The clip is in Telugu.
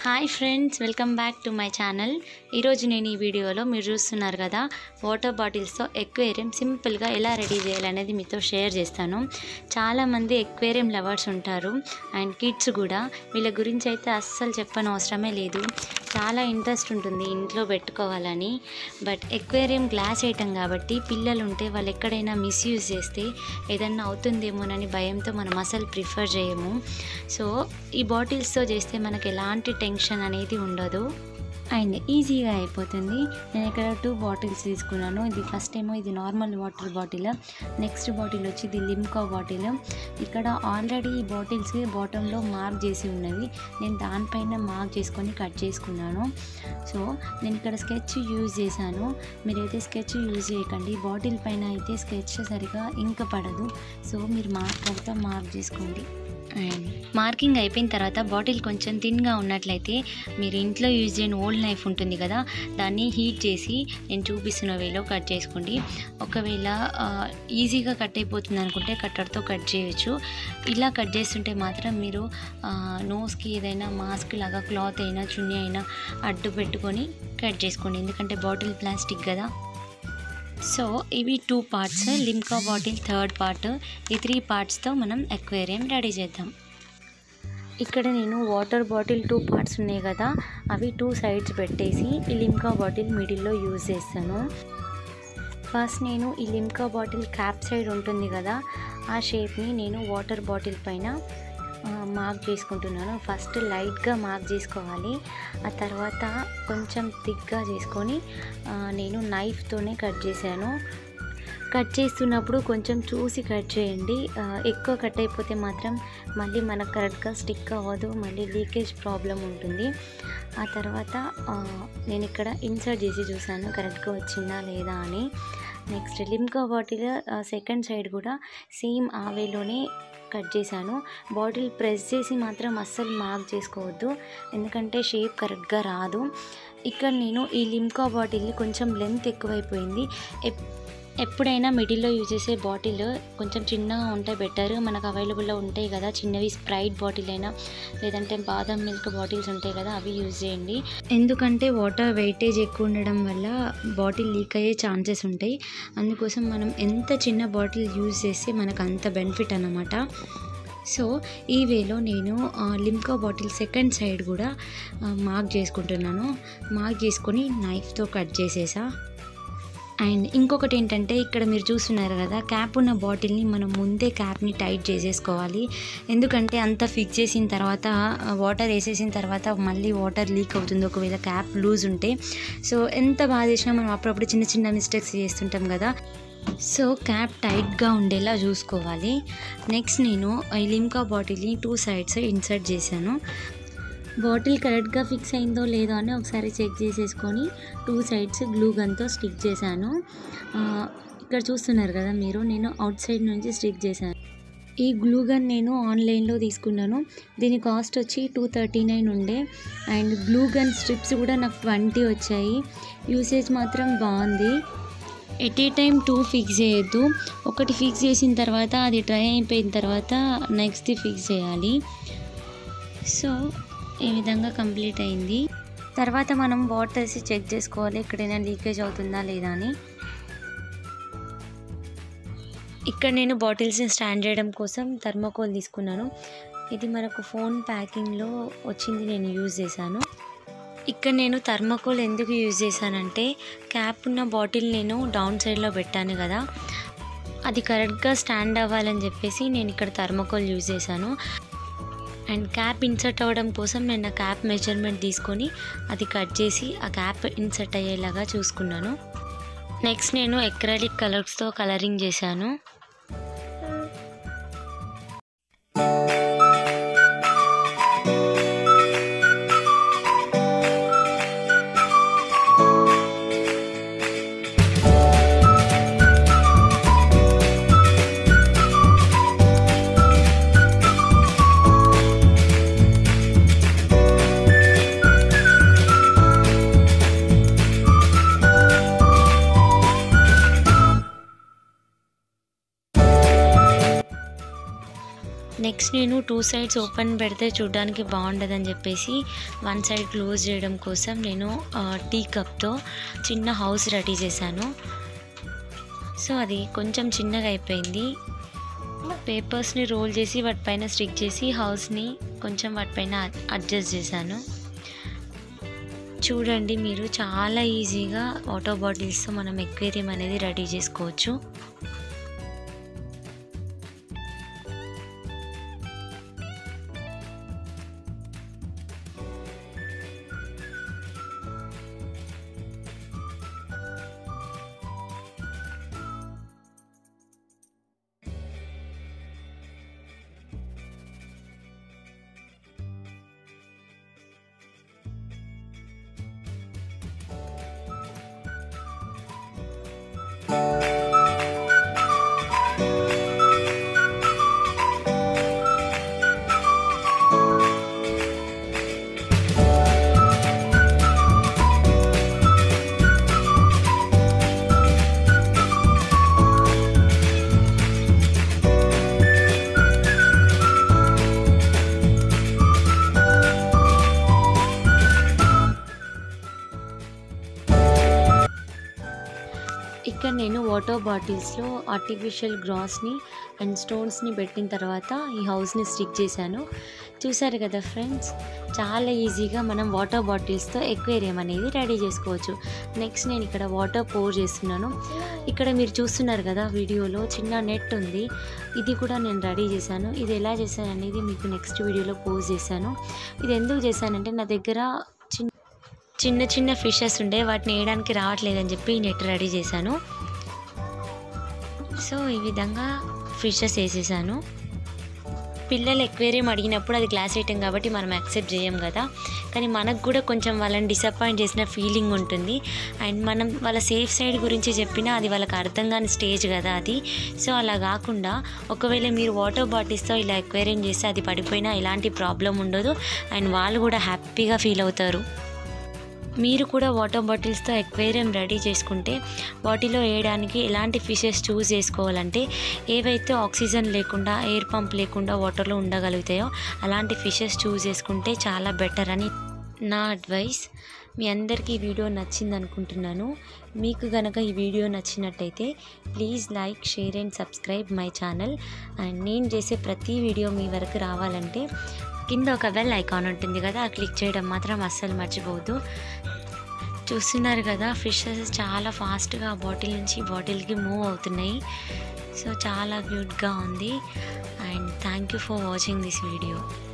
hi friends welcome back to my channel ఈరోజు నేను ఈ వీడియోలో మీరు చూస్తున్నారు కదా వాటర్ బాటిల్స్తో ఎక్వేరియం సింపుల్గా ఎలా రెడీ చేయాలనేది మీతో షేర్ చేస్తాను చాలామంది ఎక్వేరియం లవర్స్ ఉంటారు అండ్ కిడ్స్ కూడా వీళ్ళ గురించి అయితే అస్సలు చెప్పని అవసరమే లేదు చాలా ఇంట్రెస్ట్ ఉంటుంది ఇంట్లో పెట్టుకోవాలని బట్ ఎక్వేరియం గ్లాస్ ఐటమ్ కాబట్టి పిల్లలు ఉంటే వాళ్ళు ఎక్కడైనా మిస్యూజ్ చేస్తే ఏదన్నా అవుతుందేమోనని భయంతో మనం అసలు ప్రిఫర్ చేయము సో ఈ బాటిల్స్తో చేస్తే మనకి ఎలాంటి టెన్షన్ అనేది ఉండదు అండ్ ఈజీగా అయిపోతుంది నేను ఇక్కడ టూ బాటిల్స్ తీసుకున్నాను ఇది ఫస్ట్ ఏమో ఇది normal water bottle next bottle వచ్చి ఇది లిమ్కా బాటిల్ ఇక్కడ ఆల్రెడీ ఈ బాటిల్స్ బాటంలో మార్క్ చేసి ఉన్నవి నేను దానిపైన మార్క్ చేసుకొని కట్ చేసుకున్నాను సో నేను ఇక్కడ స్కెచ్ యూజ్ చేశాను మీరైతే స్కెచ్ యూజ్ చేయకండి బాటిల్ పైన అయితే స్కెచ్ సరిగా ఇంక పడదు సో మీరు మార్కర్తో మార్క్ చేసుకోండి అండ్ మార్కింగ్ అయిపోయిన తర్వాత బాటిల్ కొంచెం థిన్గా ఉన్నట్లయితే మీరు ఇంట్లో యూజ్ చేయని ఓల్డ్ నైఫ్ ఉంటుంది కదా దాన్ని హీట్ చేసి నేను చూపిస్తున్న వేలో కట్ చేసుకోండి ఒకవేళ ఆ, ఈజీగా కట్ అయిపోతుంది అనుకుంటే కట్టర్తో కట్ చేయొచ్చు ఇలా కట్ చేస్తుంటే మాత్రం మీరు ఆ, నోస్కి ఏదైనా మాస్క్ లాగా క్లాత్ అయినా చున్నీ అయినా అడ్డు పెట్టుకొని కట్ చేసుకోండి ఎందుకంటే బాటిల్ ప్లాస్టిక్ కదా సో ఇవి two parts Limca bottle third part ఈ త్రీ పార్ట్స్తో మనం ఎక్వేరియం రెడీ చేద్దాం ఇక్కడ నేను వాటర్ బాటిల్ టూ పార్ట్స్ ఉన్నాయి కదా అవి టూ సైడ్స్ పెట్టేసి ఈ లిమ్కా బాటిల్ మిడిల్లో యూజ్ చేస్తాను ఫస్ట్ నేను ఈ లిమ్కా బాటిల్ క్యాప్ సైడ్ ఉంటుంది కదా ఆ షేప్ని నేను వాటర్ బాటిల్ పైన ఆ, మార్క్ చేసుకుంటున్నాను ఫస్ట్ లైట్గా మార్క్ చేసుకోవాలి ఆ తర్వాత కొంచెం థిక్గా చేసుకొని ఆ, నేను నైఫ్తోనే కట్ చేశాను కట్ చేస్తున్నప్పుడు కొంచెం చూసి కట్ చేయండి ఆ, ఎక్కువ కట్ అయిపోతే మాత్రం మళ్ళీ మనకు కరెక్ట్గా స్టిక్ అవ్వదు మళ్ళీ లీకేజ్ ప్రాబ్లం ఉంటుంది ఆ తర్వాత ఆ, నేను ఇక్కడ ఇన్సర్ట్ చేసి చూసాను కరెక్ట్గా వచ్చిందా లేదా అని next Limca bottle second side కూడా సేమ్ ఆ వేలోనే కట్ చేశాను బాటిల్ ప్రెస్ చేసి మాత్రం అస్సలు మార్క్ చేసుకోవద్దు ఎందుకంటే షేప్ కరెక్ట్గా రాదు ఇక్కడ నేను ఈ లిమ్కా బాటిల్ కొంచెం లెంత్ ఎక్కువైపోయింది ఎప్- ఎప్పుడైనా మిడిల్లో యూజ్ చేసే బాటిల్ కొంచెం చిన్నగా ఉంటే బెటర్ మనకు అవైలబుల్లో ఉంటాయి కదా చిన్నవి స్ప్రైట్ బాటిల్ అయినా లేదంటే బాదం మిల్క్ బాటిల్స్ ఉంటాయి కదా అవి యూజ్ చేయండి ఎందుకంటే వాటర్ వెయిటేజ్ ఎక్కువ ఉండడం వల్ల బాటిల్ లీక్ అయ్యే ఛాన్సెస్ ఉంటాయి అందుకోసం మనం ఎంత చిన్న బాటిల్ యూజ్ చేస్తే మనకు అంత బెనిఫిట్ అన్నమాట సో ఈ వేలో నేను ఆ, లిమ్కా బాటిల్ సెకండ్ సైడ్ కూడా ఆ, మార్క్ చేసుకుంటున్నాను మార్క్ చేసుకొని నైఫ్తో కట్ చేసేసా అండ్ ఇంకొకటి ఏంటంటే ఇక్కడ మీరు చూస్తున్నారు కదా క్యాప్ ఉన్న బాటిల్ని మనం ముందే క్యాప్ని టైట్ చేసేసుకోవాలి ఎందుకంటే అంతా ఫిక్స్ చేసిన తర్వాత వాటర్ వేసేసిన తర్వాత మళ్ళీ వాటర్ లీక్ అవుతుంది ఒకవేళ క్యాప్ లూజ్ ఉంటే సో ఎంత బాగా చేసినా మనం అప్పుడప్పుడు చిన్న చిన్న మిస్టేక్స్ చేస్తుంటాం కదా సో క్యాప్ టైట్గా ఉండేలా చూసుకోవాలి నెక్స్ట్ నేను ఈ లిమ్కా బాటిల్ని టూ సైడ్స్ ఇన్సర్ట్ చేశాను బాటిల్ కరెక్ట్గా ఫిక్స్ అయిందో లేదో అని ఒకసారి చెక్ చేసేసుకొని టూ సైడ్స్ గ్లూ గన్తో స్టిక్ చేశాను ఆ, ఇక్కడ చూస్తున్నారు కదా మీరు నేను అవుట్ సైడ్ నుంచి స్టిక్ చేశాను ఈ గ్లూ గన్ నేను ఆన్లైన్లో తీసుకున్నాను దీని కాస్ట్ వచ్చి టూ థర్టీ నైన్ ఉండే అండ్ గ్లూ గన్ స్ట్రిప్స్ కూడా నాకు ట్వంటీ వచ్చాయి యూసేజ్ మాత్రం బాగుంది at a time two fix చేయొద్దు ఒకటి ఫిక్స్ చేసిన తర్వాత అది డ్రై అయిపోయిన తర్వాత నెక్స్ట్ ఫిక్స్ చేయాలి సో ఈ విధంగా కంప్లీట్ అయింది తర్వాత మనం వాటర్ వేసి చెక్ చేసుకోవాలి ఎక్కడైనా లీకేజ్ అవుతుందా లేదా అని ఇక్కడ నేను బాటిల్స్ని స్టాండ్ చేయడం కోసం థర్మోకోల్ తీసుకున్నాను ఇది మనకు ఫోన్ ప్యాకింగ్లో వచ్చింది నేను యూజ్ చేశాను ఇక్కడ నేను థర్మోకోల్ ఎందుకు యూజ్ చేశానంటే క్యాప్ ఉన్న బాటిల్ నేను డౌన్ సైడ్లో పెట్టాను కదా అది కరెక్ట్గా స్టాండ్ అవ్వాలని చెప్పేసి నేను ఇక్కడ థర్మోకోల్ యూజ్ చేశాను అండ్ క్యాప్ ఇన్సర్ట్ అవ్వడం కోసం నేను ఆ క్యాప్ మెజర్మెంట్ తీసుకొని అది కట్ చేసి ఆ క్యాప్ ఇన్సర్ట్ అయ్యేలాగా చూసుకున్నాను నెక్స్ట్ నేను ఎక్రాలిక్ కలర్స్తో కలరింగ్ చేశాను నెక్స్ట్ నేను టూ సైడ్స్ ఓపెన్ పెడితే చూడడానికి బాగుండదని చెప్పేసి వన్ సైడ్ క్లోజ్ చేయడం కోసం నేను టీ కప్తో చిన్న హౌస్ రెడీ చేశాను సో అది కొంచెం చిన్నగా అయిపోయింది పేపర్స్ని రోల్ చేసి వాటిపైన స్టిక్ చేసి హౌస్ని కొంచెం వాటిపైన అడ్జస్ట్ చేశాను చూడండి మీరు చాలా ఈజీగా వాటర్ బాటిల్స్తో మనం ఎక్వేరియం అనేది రెడీ చేసుకోవచ్చు ఇక్కడ నేను వాటర్ బాటిల్స్లో ఆర్టిఫిషియల్ గ్రాస్ని అండ్ స్టోన్స్ని పెట్టిన తర్వాత ఈ హౌస్ని స్టిక్ చేశాను చూసారు కదా ఫ్రెండ్స్ చాలా ఈజీగా మనం వాటర్ బాటిల్స్తో ఎక్వేరియం అనేది రెడీ చేసుకోవచ్చు నెక్స్ట్ నేను ఇక్కడ వాటర్ పోర్ చేస్తున్నాను ఇక్కడ మీరు చూస్తున్నారు కదా వీడియోలో చిన్న నెట్ ఉంది ఇది కూడా నేను రెడీ చేశాను ఇది ఎలా చేశాను అనేది మీకు నెక్స్ట్ వీడియోలో పోస్ట్ చేశాను ఇది ఎందుకు చేశానంటే నా దగ్గర చిన్న చిన్న చిన్న ఫిషెస్ ఉండే వాటిని వేయడానికి రావట్లేదని చెప్పి ఈ నెట్ రెడీ చేశాను సో ఈ విధంగా ఫిషెస్ వేసేసాను పిల్లలు ఎక్వేరియం అడిగినప్పుడు అది గ్లాస్ ఐటెం కాబట్టి మనం యాక్సెప్ట్ చేయం కదా కానీ మనకు కూడా కొంచెం వాళ్ళని డిసప్పాయింట్ చేసిన ఫీలింగ్ ఉంటుంది అండ్ మనం వాళ్ళ సేఫ్ సైడ్ గురించి చెప్పినా అది వాళ్ళకి అర్థం కాని స్టేజ్ కదా అది సో అలా కాకుండా ఒకవేళ మీరు వాటర్ బాటిల్స్తో ఇలా ఎక్వేరియం చేస్తే అది పడిపోయినా ఎలాంటి ప్రాబ్లం ఉండదు అండ్ వాళ్ళు కూడా హ్యాపీగా ఫీల్ అవుతారు మీరు కూడా వాటర్ బాటిల్స్తో ఎక్వేరియం రెడీ చేసుకుంటే వాటిలో వేయడానికి ఎలాంటి ఫిషెస్ చూస్ చేసుకోవాలంటే ఏవైతే ఆక్సిజన్ లేకుండా ఎయిర్ పంప్ లేకుండా వాటర్లో ఉండగలుగుతాయో అలాంటి ఫిషెస్ చూస్ చేసుకుంటే చాలా బెటర్ అని నా అడ్వైస్ మీ అందరికీ ఈ వీడియో నచ్చింది అనుకుంటున్నాను మీకు గనక ఈ వీడియో నచ్చినట్టయితే please like share and subscribe my channel and నేను చేసే ప్రతి వీడియో మీ వరకు రావాలంటే కింద ఒక బెల్ ఐకాన్ ఉంటుంది కదా ఆ క్లిక్ చేయడం మాత్రం అస్సలు మర్చిపోవద్దు చూస్తున్నారు కదా ఫిషెస్ చాలా ఫాస్ట్గా బాటిల్ నుంచి బాటిల్కి మూవ్ అవుతున్నాయి సో చాలా క్యూట్గా ఉంది and thank you for watching this video